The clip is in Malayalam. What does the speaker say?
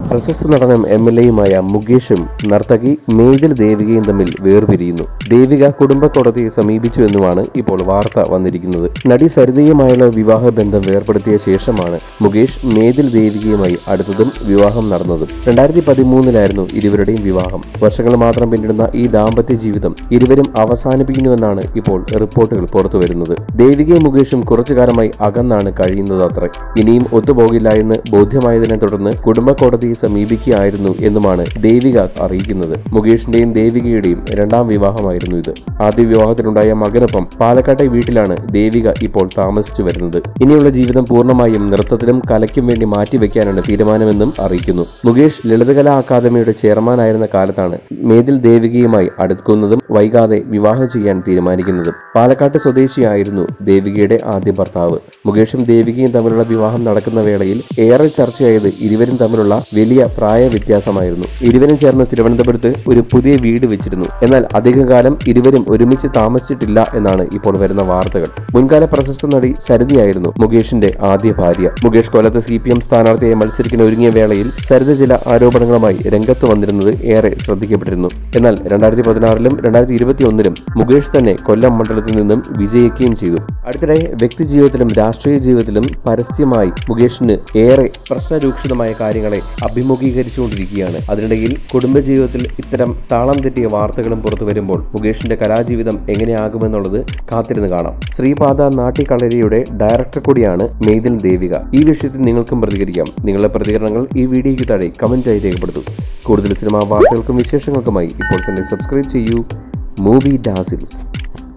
പ്രശസ്ത നടനും എം എൽ എയുമായ മുകേഷും നർത്തകി മേജൽ ദേവികയും തമ്മിൽ വേർപിരിയുന്നു ദേവിക കുടുംബ കോടതിയെ സമീപിച്ചു എന്നുമാണ് ഇപ്പോൾ വാർത്ത വന്നിരിക്കുന്നത് നടി സരിതയുമായുള്ള വിവാഹ ബന്ധം വേർപ്പെടുത്തിയ ശേഷമാണ് മുകേഷ് മേജൽ ദേവികയുമായി അടുത്തതും വിവാഹം നടന്നതും രണ്ടായിരത്തി പതിമൂന്നിലായിരുന്നു ഇരുവരുടെയും വിവാഹം വർഷങ്ങൾ മാത്രം പിന്നിടുന്ന ഈ ദാമ്പത്യ ജീവിതം ഇരുവരും അവസാനിപ്പിക്കുന്നുവെന്നാണ് ഇപ്പോൾ റിപ്പോർട്ടുകൾ പുറത്തുവരുന്നത് ദേവികയും മുകേഷും കുറച്ചു കാലമായി അകന്നാണ് കഴിയുന്നത് അത്രേ ഇനിയും ഒത്തുപോകില്ല എന്ന് ബോധ്യമായതിനെ തുടർന്ന് കുടുംബ കോടതിയെ സമീപിക്കുകയായിരുന്നു എന്നുമാണ് ദേവിക അറിയിക്കുന്നത് മുകേഷിന്റെയും ദേവികയുടെയും രണ്ടാം വിവാഹമായിരുന്നു ഇത് ആദ്യ വിവാഹത്തിലുണ്ടായ മകനൊപ്പം പാലക്കാട്ടെ വീട്ടിലാണ് ദേവിക ഇപ്പോൾ താമസിച്ചു വരുന്നത് ഇനിയുള്ള ജീവിതം പൂർണ്ണമായും നൃത്തത്തിലും കലയ്ക്കും വേണ്ടി മാറ്റിവെക്കാനാണ് തീരുമാനമെന്നും അറിയിക്കുന്നു മുകേഷ് ലളിതകലാ അക്കാദമിയുടെ ചെയർമാനായിരുന്ന കാലത്താണ് മേതിൽ ദേവികയുമായി അടുക്കുന്നതും വൈകാതെ വിവാഹം ചെയ്യാൻ തീരുമാനിക്കുന്നതും പാലക്കാട്ട് സ്വദേശിയായിരുന്നു ദേവികയുടെ ആദ്യ ഭർത്താവ് മുകേഷും ദേവികയും തമ്മിലുള്ള വിവാഹം നടക്കുന്ന വേളയിൽ ഏറെ ചർച്ചയായത് ഇരുവരും തമ്മിലുള്ള വലിയ പ്രായ വ്യത്യാസമായിരുന്നു ഇരുവരും ചേർന്ന് തിരുവനന്തപുരത്ത് ഒരു പുതിയ വീട് വെച്ചിരുന്നു എന്നാൽ അധികകാലം ഇരുവരും ഒരുമിച്ച് താമസിച്ചിട്ടില്ല എന്നാണ് ഇപ്പോൾ വരുന്ന വാർത്തകൾ മുൻകാല പ്രശസ്ത നടി സരിതയായിരുന്നു മുകേഷിന്റെ ആദ്യ ഭാര്യ മുകേഷ് കൊല്ലത്ത് സി പി എം സ്ഥാനാർത്ഥിയായി മത്സരിക്കാൻ ഒരുങ്ങിയ വേളയിൽ സരിത ചില ആരോപണങ്ങളുമായി രംഗത്ത് വന്നിരുന്നത് ഏറെ ശ്രദ്ധിക്കപ്പെട്ടിരുന്നു എന്നാൽ രണ്ടായിരത്തി പതിനാറിലും രണ്ടായിരത്തി ഇരുപത്തി ഒന്നിലും മുകേഷ് തന്നെ കൊല്ലം മണ്ഡലത്തിൽ നിന്നും വിജയിക്കുകയും ചെയ്തു അടുത്തിടെ വ്യക്തി ജീവിതത്തിലും രാഷ്ട്രീയ ജീവിതത്തിലും പരസ്യമായി മുകേഷിന് ഏറെ പ്രശ്നരൂക്ഷിതമായ കാര്യങ്ങളെ അഭിമുഖീകരിച്ചുകൊണ്ടിരിക്കുകയാണ് അതിനിടയിൽ കുടുംബജീവിതത്തിൽ ഇത്തരം താളം തെറ്റിയ വാർത്തകളും പുറത്തു വരുമ്പോൾ മുകേഷിന്റെ കലാജീവിതം എങ്ങനെയാകുമെന്നുള്ളത് കാത്തിരുന്ന് കാണാം ശ്രീപാദ നാട്ടിക്കളരിയുടെ ഡയറക്ടർ കൂടിയാണ് മെയ്തിൽ ദേവിക ഈ വിഷയത്തിൽ നിങ്ങൾക്കും പ്രതികരിക്കാം നിങ്ങളുടെ പ്രതികരണങ്ങൾ ഈ വീഡിയോയ്ക്ക് താഴെ കമന്റായി രേഖപ്പെടുത്തും കൂടുതൽ സിനിമാ വാർത്തകൾക്കും വിശേഷങ്ങൾക്കുമായി ഇപ്പോൾ തന്നെ സബ്സ്ക്രൈബ് ചെയ്യൂ മൂവി ഡാസിൽസ്